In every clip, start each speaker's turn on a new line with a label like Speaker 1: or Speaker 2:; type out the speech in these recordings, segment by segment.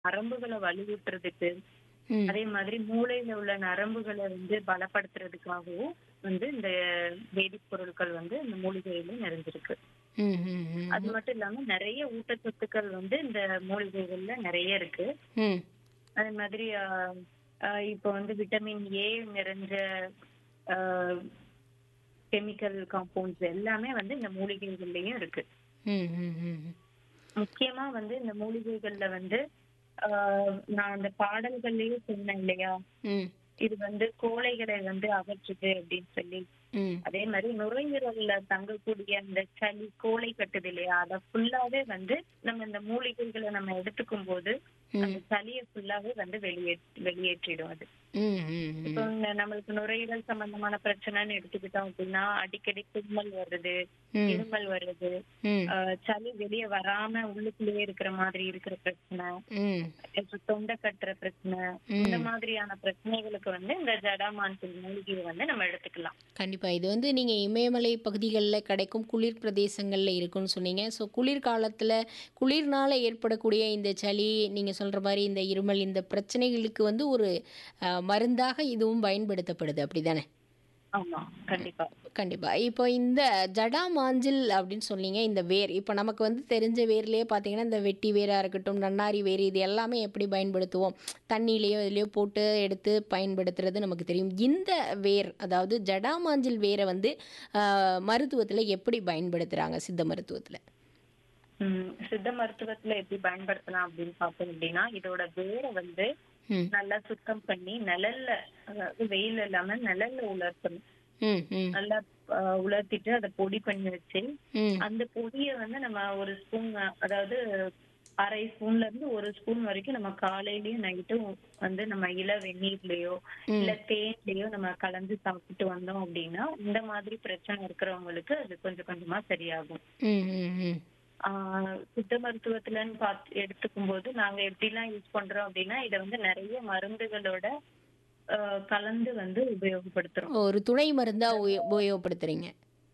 Speaker 1: நரம்புகளை வலுவூட்டுறதுக்கு
Speaker 2: ம்.
Speaker 1: அதே மாதிரி மூளையில உள்ள நரம்புகளை வந்து பலப்படுத்துறதுக்காகவும் வந்து இந்த வேதிப் பொருட்கள் வந்து இந்த மூலிகையில நிறைஞ்சிருக்கு
Speaker 2: ம், ம், ம்.
Speaker 1: அது மட்டும் இல்லாம நிறைய ஊட்டச்சத்துக்கள் வந்து இந்த மூலிகைகள்ல நிறைய இருக்கு
Speaker 2: ம்.
Speaker 1: அதே மாதிரி ஆஹ், ஆஹ், இப்போ வந்து விட்டமின் ஏ நிறைஞ்ச கெமிக்கல் காம்பவுண்ட்ஸ் எல்லாமே வந்து இந்த மூலிகைகள்லயும் இருக்கு
Speaker 2: ம், ம், ம்.
Speaker 1: முக்கியமா வந்து இந்த மூலிகைகள்ல வந்து ஆஹ், நான் அந்த பாடல்கள்லயே சொன்னேன் இல்லையா
Speaker 2: ம்.
Speaker 1: இது வந்து கோழைகளை வந்து அகற்றுது அப்படின்னு சொல்லி
Speaker 2: ம்.
Speaker 1: அதே மாதிரி நுரையீரல்ல தங்கக்கூடிய அந்த சளி கோழை கட்டுது இல்லையா அத ஃபுல்லாவே வந்து நம்ம இந்த மூலிகைகளை நம்ம எடுத்துக்கும் போது அந்த சளியை ஃபுல்லாவே வந்து வெளியே வெளியேற்றிடும் அது
Speaker 2: ம், ம், ம்.
Speaker 1: இப்போ இந்த நம்மளுக்கு நுரையீரல் சம்பந்தமான பிரச்சனைன்னு எடுத்துக்கிட்டோம் அப்படின்னா அடிக்கடி தும்மல் வருது
Speaker 2: ம்.
Speaker 1: இருமல் வருது
Speaker 2: ம்.
Speaker 1: ஆஹ் சளி வெளியே வராம உள்ளுக்குள்ளேயே இருக்கிற மாதிரி இருக்கிற பிரச்சனை
Speaker 2: ம்.
Speaker 1: அப்புறம் தொண்டை கட்டுற பிரச்சனை இந்த மாதிரியான பிரச்சனைகளுக்கு வந்து இந்த ஜடாமான்சில் மூலிகையை வந்து நம்ம எடுத்துக்கலாம்
Speaker 2: கண்டிப்பா இது வந்து நீங்க இமயமலை பகுதிகளில் கிடைக்கும் குளிர் பிரதேசங்கள்ல இருக்குன்னு சொன்னீங்க ஸோ குளிர் காலத்துல குளிர்னால ஏற்படக்கூடிய இந்த சளி நீங்க சொல்ற மாதிரி இந்த இருமல் இந்த பிரச்சனைகளுக்கு வந்து ஒரு அஹ், மருந்தாக இதுவும் பயன்படுத்தப்படுது அப்படிதானே
Speaker 1: ஆமா கண்டிப்பா
Speaker 2: கண்டிப்பா இப்போ இந்த ஜடா மாஞ்சில் அப்படின்னு சொன்னீங்க இந்த வேர் இப்போ நமக்கு வந்து தெரிஞ்ச வேர்லயே பார்த்தீங்கன்னா இந்த வெட்டி வேரா இருக்கட்டும் நன்னாரி வேர் இது எல்லாமே எப்படி பயன்படுத்துவோம் தண்ணியிலையோ இதுலையோ போட்டு எடுத்து பயன்படுத்துறது நமக்கு தெரியும் இந்த வேர் அதாவது ஜடா மாஞ்சில் வேரை வந்து மருத்துவத்தில் எப்படி பயன்படுத்துகிறாங்க சித்த மருத்துவத்தில்
Speaker 1: உம் சித்த மருத்துவத்துல எப்படி பயன்படுத்தலாம் அப்படின்னு பார்த்தோம் அப்படின்னா இதோட வேரை வந்து
Speaker 2: ம்
Speaker 1: நல்லா சுத்தம் பண்ணி நிழல்ல அதாவது வெயில் இல்லாம நிழல்ல உலர்த்தணும்
Speaker 2: ம் ம்
Speaker 1: நல்லா ஆஹ், உலர்த்திட்டு அதை பொடி பண்ணி வச்சு
Speaker 2: ம்
Speaker 1: அந்த பொடியை வந்து நம்ம ஒரு ஸ்பூன் அதாவது அரை ஸ்பூன்ல இருந்து ஒரு ஸ்பூன் வரைக்கும் நம்ம காலையிலயும் நைட்டும் வந்து நம்ம இள வெந்நீர்லயோ இல்ல தேன்லயோ நம்ம கலந்து சாப்பிட்டு வந்தோம் அப்படின்னா இந்த மாதிரி பிரச்சனை இருக்கிறவங்களுக்கு அது கொஞ்சம் கொஞ்சமா சரியாகும்
Speaker 2: ம் ம் ம்
Speaker 1: ஆஹ் சித்த மருத்துவத்துலன்னு பார்த்து எடுத்துக்கும் போது நாங்க எப்படிலாம் யூஸ் பண்றோம் அப்படின்னா இதை வந்து நிறைய மருந்துகளோட ஆஹ் கலந்து வந்து உபயோகப்படுத்துறோம்
Speaker 2: ஒரு துணை மருந்தாக உபயோ- உபயோகப்படுத்துறீங்க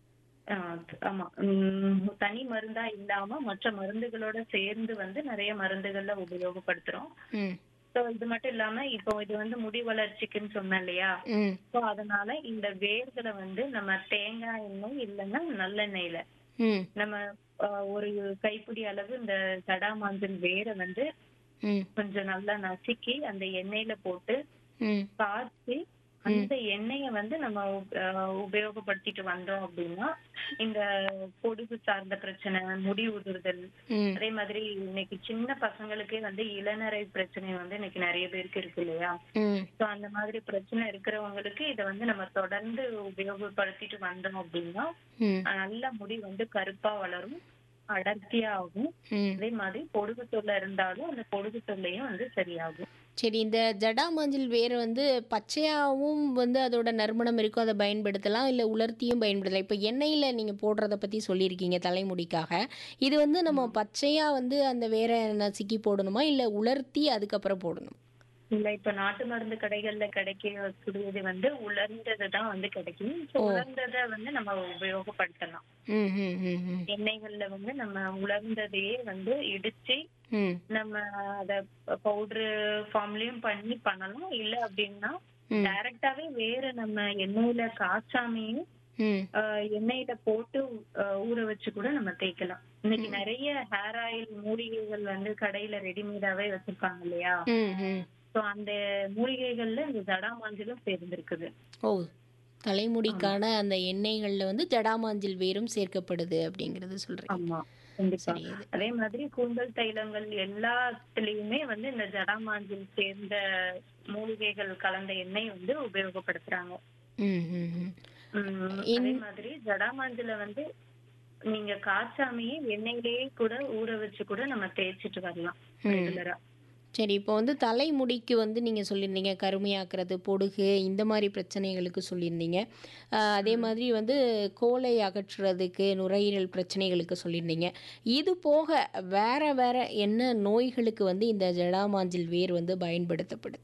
Speaker 1: ஆஹ் ஆமா உம் தனி மருந்தா இல்லாம மற்ற மருந்துகளோட சேர்ந்து வந்து நிறைய மருந்துகள்ல உபயோகப்படுத்துறோம்
Speaker 2: ம்
Speaker 1: ஸோ இது மட்டும் இல்லாம இப்போ இது வந்து முடி வளர்ச்சிக்குன்னு சொன்னேன் இல்லையா
Speaker 2: ம்
Speaker 1: ஸோ அதனால இந்த வேர்களை வந்து நம்ம தேங்காய் எண்ணெய் இல்லைன்னா நல்லெண்ணெய்ல
Speaker 2: ம்
Speaker 1: நம்ம ஆஹ் ஒரு கைப்பிடி அளவு இந்த சடாமாஞ்சன் வேரை வந்து
Speaker 2: ம்
Speaker 1: கொஞ்சம் நல்லா நசுக்கி அந்த எண்ணெயில போட்டு
Speaker 2: ம்
Speaker 1: காய்ச்சி அந்த எண்ணெய வந்து நம்ம உப- ஆஹ் உபயோகப்படுத்திட்டு வந்தோம் அப்படின்னா இந்த பொடுகு சார்ந்த பிரச்சனை முடி உதிர்தல்
Speaker 2: ம்
Speaker 1: அதே மாதிரி இன்னைக்கு சின்ன பசங்களுக்கே வந்து இளநரை பிரச்சனை வந்து இன்னைக்கு நிறைய பேருக்கு இருக்கு இல்லையா
Speaker 2: ம்
Speaker 1: சோ அந்த மாதிரி பிரச்சனை இருக்கிறவங்களுக்கு இத வந்து நம்ம தொடர்ந்து உபயோகப்படுத்திட்டு வந்தோம் அப்படின்னா
Speaker 2: ம்
Speaker 1: அஹ் நல்ல முடி வந்து கருப்பா வளரும் அடர்த்தியா ஆகும்
Speaker 2: ம்
Speaker 1: அதே மாதிரி பொடுகு தொல்லை இருந்தாலும் அந்த பொடுகு தொல்லையும் வந்து சரியாகும்
Speaker 2: சரி இந்த ஜடா மஞ்சள் வேர் வந்து பச்சையாகவும் வந்து அதோட நறுமணம் இருக்கும் அதை பயன்படுத்தலாம் இல்லை உலர்த்தியும் பயன்படுத்தலாம் இப்போ எண்ணெயில் நீங்கள் போடுறத பற்றி சொல்லியிருக்கீங்க தலைமுடிக்காக இது வந்து நம்ம பச்சையாக வந்து அந்த வேரை நசுக்கி போடணுமா இல்லை உலர்த்தி அதுக்கப்புறம் போடணும்
Speaker 1: இல்ல இப்ப நாட்டு மருந்து கடைகள்ல கிடைக்கக்கூடியது வந்து உலர்ந்ததுதான் வந்து கிடைக்கும் So, உலர்ந்ததை வந்து நம்ம உபயோகப்படுத்தலாம்
Speaker 2: ம் ம் ம் ம்
Speaker 1: எண்ணெய்கள்ல வந்து நம்ம உலர்ந்ததையே வந்து இடிச்சு
Speaker 2: ம்
Speaker 1: நம்ம அத பவுடர் ஃபார்ம்லயும் பண்ணி பண்ணலாம் இல்ல அப்படின்னா
Speaker 2: ம்.
Speaker 1: டைரக்டாவே வேற நம்ம எண்ணெயில காய்ச்சாமையும்
Speaker 2: ம்
Speaker 1: ஆஹ் எண்ணெயில போட்டு ஆஹ் ஊற வச்சு கூட நம்ம தேய்க்கலாம் இன்னைக்கு நிறைய ஹேர் ஆயில் மூலிகைகள் வந்து கடையில ரெடிமேடாவே வச்சிருக்காங்க இல்லையா
Speaker 2: ம் ம்
Speaker 1: சோ அந்த மூலிகைகள்ல இந்த ஜடாமாஞ்சலும் சேர்ந்திருக்குது
Speaker 2: ஓ தலைமுடிக்கான அந்த எண்ணெய்களில் வந்து ஜடாமாஞ்சில் வேரும் சேர்க்கப்படுது அப்படிங்கிறது சொல்கிறேன்
Speaker 1: ஆமா கண்டிப்பா
Speaker 2: சரி இது
Speaker 1: அதே மாதிரி கூந்தல் தைலங்கள் எல்லாத்துலயுமே வந்து இந்த ஜடாமாஞ்சல் சேர்ந்த மூலிகைகள் கலந்த எண்ணெய் வந்து உபயோகப்படுத்துறாங்க
Speaker 2: ம் ம் ம்
Speaker 1: உம் அதே மாதிரி ஜடாமாஞ்சல வந்து நீங்க காய்ச்சாமையே எண்ணெயிலேயே கூட ஊற வச்சு கூட நம்ம தேய்ச்சிட்டு வரலாம் ரெகுலரா
Speaker 2: சரி இப்போ வந்து தலைமுடிக்கு வந்து நீங்கள் சொல்லியிருந்தீங்க கருமையாக்குறது பொடுகு இந்த மாதிரி பிரச்சனைகளுக்கு சொல்லியிருந்தீங்க ஆஹ் அதே மாதிரி வந்து கோலை அகற்றுறதுக்கு நுரையீரல் பிரச்சனைகளுக்கு சொல்லியிருந்தீங்க இது போக வேற வேற என்ன நோய்களுக்கு வந்து இந்த ஜடாமாஞ்சில் வேர் வந்து பயன்படுத்தப்படுது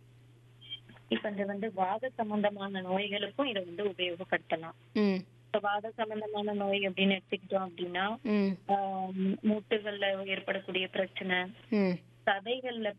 Speaker 1: இப்ப இந்த வந்து வாத சம்பந்தமான நோய்களுக்கும் இதை வந்து உபயோகப்படுத்தலாம்
Speaker 2: ம்
Speaker 1: இப்ப வாத சம்பந்தமான நோய் அப்படின்னு எடுத்துக்கிட்டோம் அப்படின்னா
Speaker 2: ம்
Speaker 1: ஆஹ் மூட்டுகள்ல ஏற்படக்கூடிய பிரச்சனை
Speaker 2: ம்
Speaker 1: சதைகள்ல